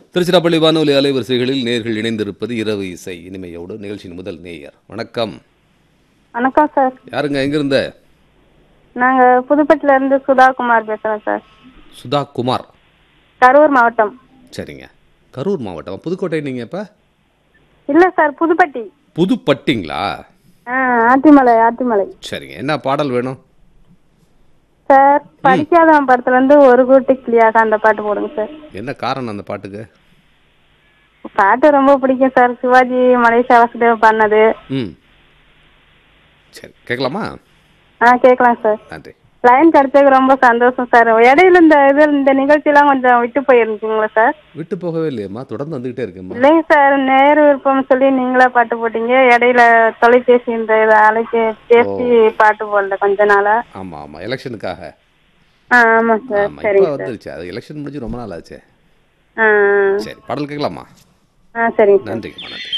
திருச்சிராப்பள்ளி வானொலி அலைவரிசைகளில் நேர்கள் இணைந்திருப்பது இரவு இசை இனிமையோடு நிகழ்ச்சியின் முதல் நேயர் வணக்கம் வணக்கம் சார் யாருங்க எங்கிருந்த நாங்க புதுப்பட்டில இருந்து சுதாகுமார் பேசுறோம் சார் சுதா குமார் கரூர் மாவட்டம் சரிங்க கரூர் மாவட்டம் புதுக்கோட்டை நீங்க இப்ப இல்ல சார் புதுப்பட்டி புதுப்பட்டிங்களா ஆ ஆத்திமலை ஆத்திமலை சரிங்க என்ன பாடல் வேணும் சார் படிக்காதவன் படத்துல இருந்து ஒரு கூட்டு கிளியாக அந்த பாட்டு போடுங்க சார் என்ன காரணம் அந்த பாட்டுக்கு பாட்டு ரொம்ப பிடிக்கும் சார் சிவாஜி மலேசியா வாசுதேவ் பண்ணது ம் சரி கேட்கலாமா ஆ கேட்கலாம் சார் நன்றி லைன் கிடைச்சதுக்கு ரொம்ப சந்தோஷம் சார் இடையில இந்த இது இந்த நிகழ்ச்சியெல்லாம் கொஞ்சம் விட்டு போயிருந்துச்சுங்களா சார் விட்டு போகவே இல்லையம்மா தொடர்ந்து வந்துகிட்டே இருக்கேம்மா இல்லைங்க சார் நேரு விருப்பம் சொல்லி நீங்களா பாட்டு போட்டீங்க இடையில தொலைபேசி இந்த இதை அழைச்சி பேசி பாட்டு போடல கொஞ்ச நாளா ஆமா ஆமா எலெக்ஷனுக்காக ஆ ஆமாம் சார் ஆமா சரிங்க இப்போ சார் வந்துருச்சு அது எலெக்ஷன் முடிஞ்சு ரொம்ப நாள் ஆச்சு ஆ சரி பாடல் கேட்கலாமா ஆ சரிங்க சார் நன்றிங்கம்மா நன்றி